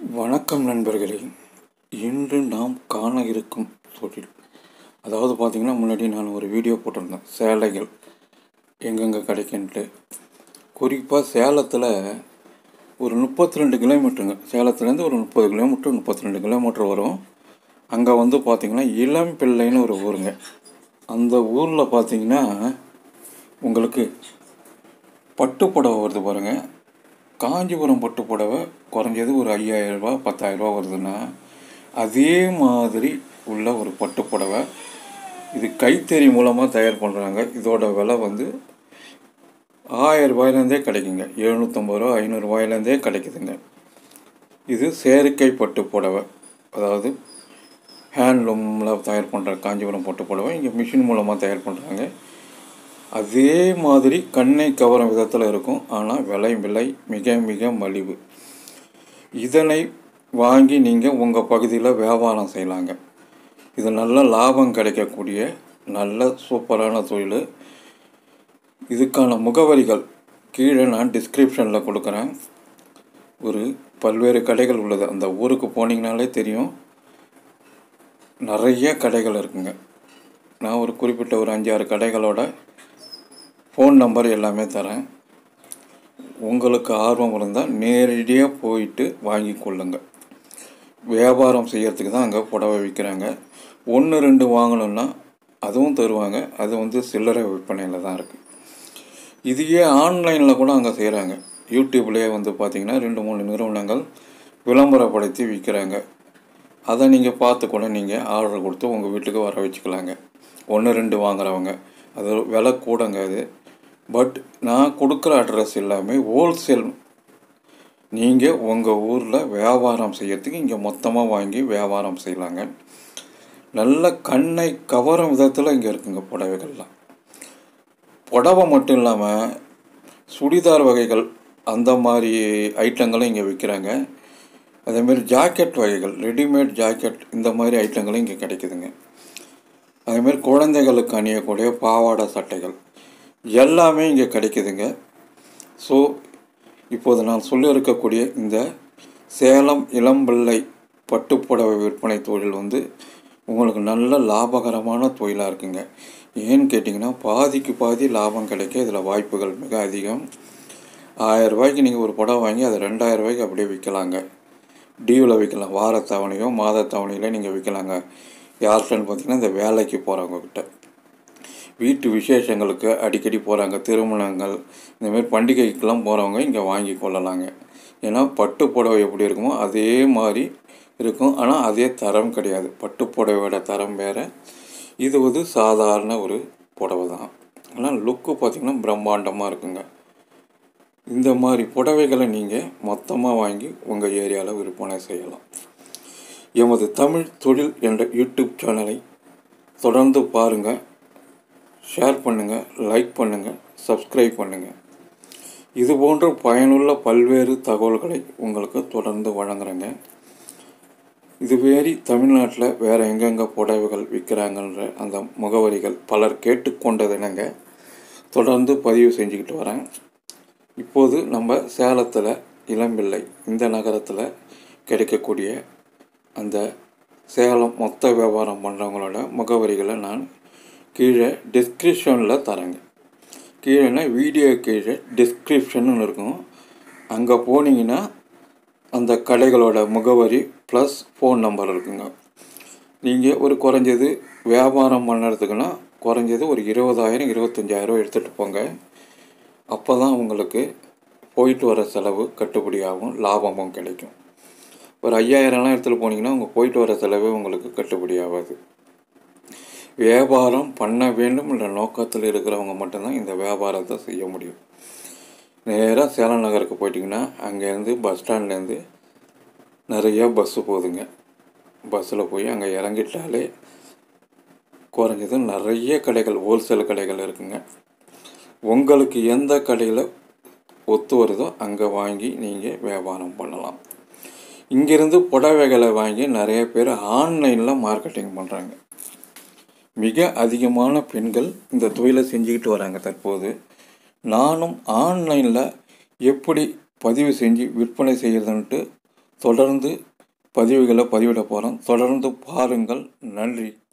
வணக்கம் நண்பர்களே இன்று நாம் காண இருக்கும் தொழில் அதாவது பார்த்திங்கன்னா முன்னாடி நான் ஒரு வீடியோ போட்டிருந்தேன் சேலைகள் எங்கெங்கே கிடைக்குன்ட்டு குறிப்பாக சேலத்தில் ஒரு முப்பத்தி ரெண்டு கிலோமீட்டருங்க சேலத்துலேருந்து ஒரு முப்பது கிலோமீட்டர் முப்பத்தி ரெண்டு கிலோமீட்டர் வரும் அங்கே வந்து பார்த்திங்கன்னா இளம்பிள்ளைன்னு ஒரு ஊருங்க அந்த ஊரில் பார்த்திங்கன்னா உங்களுக்கு பட்டு புடவை வருது பாருங்கள் காஞ்சிபுரம் பட்டு புடவை குறைஞ்சது ஒரு ஐயாயிரரூபா பத்தாயிரரூபா வருதுன்னா அதே மாதிரி உள்ள ஒரு பட்டு புடவை இது கைத்தறி மூலமாக தயார் பண்ணுறாங்க இதோட விலை வந்து ஆயிரம் ரூபாயிலேருந்தே கிடைக்குங்க எழுநூற்றம்பது ரூபா ஐநூறுரூவாயிலேருந்தே கிடைக்குதுங்க இது செயற்கை பட்டு புடவை அதாவது ஹேண்ட்லூமில் தயார் பண்ணுற காஞ்சிபுரம் பட்டு புடவை இங்கே மிஷின் மூலமாக தயார் பண்ணுறாங்க அதே மாதிரி கண்ணை கவரும் விதத்தில் இருக்கும் ஆனால் விலை விலை மிக மிக மலிவு இதனை வாங்கி நீங்கள் உங்கள் பகுதியில் வியாபாரம் செய்யலாங்க இது நல்ல லாபம் கிடைக்கக்கூடிய நல்ல சூப்பரான தொழில் இதுக்கான முகவரிகள் கீழே நான் டிஸ்கிரிப்ஷனில் கொடுக்குறேன் ஒரு பல்வேறு கடைகள் உள்ளது அந்த ஊருக்கு போனீங்கனாலே தெரியும் நிறைய கடைகள் இருக்குங்க நான் ஒரு குறிப்பிட்ட ஒரு அஞ்சாறு கடைகளோட ஃபோன் நம்பர் எல்லாமே தரேன் உங்களுக்கு ஆர்வம் இருந்தால் நேரடியாக போயிட்டு வாங்கி கொள்ளுங்க வியாபாரம் செய்யறதுக்கு தான் அங்கே புடவை விற்கிறாங்க ஒன்று ரெண்டு வாங்கணுன்னா அதுவும் தருவாங்க அது வந்து சில்லறை விற்பனையில் தான் இருக்குது இதையே ஆன்லைனில் கூட அங்கே செய்கிறாங்க யூடியூப்லேயே வந்து பார்த்திங்கன்னா ரெண்டு மூணு நிறுவனங்கள் விளம்பரப்படுத்தி விற்கிறாங்க அதை நீங்கள் பார்த்து கூட நீங்கள் ஆர்டர் கொடுத்து உங்கள் வீட்டுக்கு வர வச்சுக்கலாங்க ஒன்று ரெண்டு வாங்குறவங்க அது விலை கூடங்க அது பட் நான் கொடுக்குற அட்ரஸ் எல்லாமே ஹோல்சேல் நீங்கள் உங்கள் ஊரில் வியாபாரம் செய்யறதுக்கு இங்கே மொத்தமாக வாங்கி வியாபாரம் செய்யலாங்க நல்ல கண்ணை கவரும் விதத்தில் இங்கே இருக்குங்க புடவைகள்லாம் புடவை மட்டும் இல்லாமல் சுடிதார் வகைகள் அந்த மாதிரி ஐட்டங்களும் இங்கே விற்கிறாங்க அதேமாரி ஜாக்கெட் வகைகள் ரெடிமேட் ஜாக்கெட் இந்த மாதிரி ஐட்டங்களும் இங்கே கிடைக்குதுங்க அதேமாரி குழந்தைகளுக்கு அணியக்கூடிய பாவாடை சட்டைகள் எல்லாமே இங்கே கிடைக்குதுங்க ஸோ இப்போது நான் சொல்ல இருக்கக்கூடிய இந்த சேலம் இளம்பிள்ளை பட்டுப்புடவை விற்பனை தொழில் வந்து உங்களுக்கு நல்ல லாபகரமான தொழிலாக இருக்குங்க ஏன்னு கேட்டிங்கன்னா பாதிக்கு பாதி லாபம் கிடைக்க இதில் வாய்ப்புகள் மிக அதிகம் ஆயிரம் ரூபாய்க்கு நீங்கள் ஒரு புடவை வாங்கி அதை ரெண்டாயிரம் ரூபாய்க்கு அப்படியே விற்கலாங்க டியூவில் விற்கலாம் வாரத்தவணையோ மாதத்தவணையில நீங்கள் விற்கலாங்க யார்கிட்டன்னு பார்த்தீங்கன்னா இந்த வேலைக்கு போகிறவங்கக்கிட்ட வீட்டு விசேஷங்களுக்கு அடிக்கடி போகிறாங்க திருமணங்கள் இந்தமாரி பண்டிகைக்கெலாம் போகிறவங்க இங்கே வாங்கி கொள்ளலாங்க ஏன்னா பட்டு புடவை எப்படி இருக்குமோ அதே மாதிரி இருக்கும் ஆனால் அதே தரம் கிடையாது பட்டு புடவையோட தரம் வேறு இது ஒரு சாதாரண ஒரு புடவை தான் ஆனால் லுக்கு பார்த்திங்கன்னா பிரம்மாண்டமாக இருக்குங்க இந்த மாதிரி புடவைகளை நீங்கள் மொத்தமாக வாங்கி உங்கள் ஏரியாவில் விற்பனை செய்யலாம் எமது தமிழ் தொழில் என்ற யூடியூப் சேனலை தொடர்ந்து பாருங்கள் ஷேர் பண்ணுங்கள் லைக் பண்ணுங்கள் சப்ஸ்கிரைப் பண்ணுங்கள் இது போன்ற பயனுள்ள பல்வேறு தகவல்களை உங்களுக்கு தொடர்ந்து வழங்குறேங்க இது வேறி தமிழ்நாட்டில் வேறு எங்கெங்கே புடவைகள் விற்கிறாங்கன்ற அந்த முகவரிகள் பலர் கேட்டுக்கொண்டதுனங்க தொடர்ந்து பதிவு செஞ்சுக்கிட்டு வரேன் இப்போது நம்ம சேலத்தில் இளம்பிள்ளை இந்த நகரத்தில் கிடைக்கக்கூடிய அந்த சேலம் மொத்த வியாபாரம் பண்ணுறவங்களோட முகவரிகளை நான் கீழே டிஸ்கிரிப்ஷனில் தரேங்க கீழேனா வீடியோ கீழே டிஸ்கிரிப்ஷன் இருக்கும் அங்கே போனீங்கன்னா அந்த கடைகளோட முகவரி ப்ளஸ் ஃபோன் நம்பர் இருக்குங்க நீங்கள் ஒரு குறைஞ்சது வியாபாரம் பண்ணுறதுக்குன்னா குறைஞ்சது ஒரு இருபதாயிரம் இருபத்தஞ்சாயிரம் எடுத்துகிட்டு போங்க அப்போ தான் உங்களுக்கு போயிட்டு வர செலவு கட்டுப்படியாகும் லாபமும் கிடைக்கும் ஒரு ஐயாயிரம்லாம் எடுத்துகிட்டு போனீங்கன்னா உங்கள் போயிட்டு வர செலவு உங்களுக்கு கட்டுப்படி ஆகாது வியாபாரம் பண்ண வேண்டும் என்ற நோக்கத்தில் இருக்கிறவங்க மட்டும்தான் இந்த வியாபாரத்தை செய்ய முடியும் நேராக சேலம் நகருக்கு போயிட்டிங்கன்னா அங்கேருந்து பஸ் ஸ்டாண்ட்லேருந்து நிறையா பஸ்ஸு போகுதுங்க பஸ்ஸில் போய் அங்கே இறங்கிட்டாலே குறைஞ்சது நிறைய கடைகள் ஹோல்சேல் கடைகள் இருக்குங்க உங்களுக்கு எந்த கடையில் ஒத்து வருதோ அங்கே வாங்கி நீங்கள் வியாபாரம் பண்ணலாம் இங்கேருந்து புடவைகளை வாங்கி நிறைய பேர் ஆன்லைனில் மார்க்கெட்டிங் பண்ணுறாங்க மிக அதிகமான பெண்கள் இந்த தொழிலை செஞ்சுக்கிட்டு வராங்க தற்போது நானும் ஆன்லைனில் எப்படி பதிவு செஞ்சு விற்பனை செய்கிறதுன்ட்டு தொடர்ந்து பதிவுகளை பதிவிட போகிறோம் தொடர்ந்து பாருங்கள் நன்றி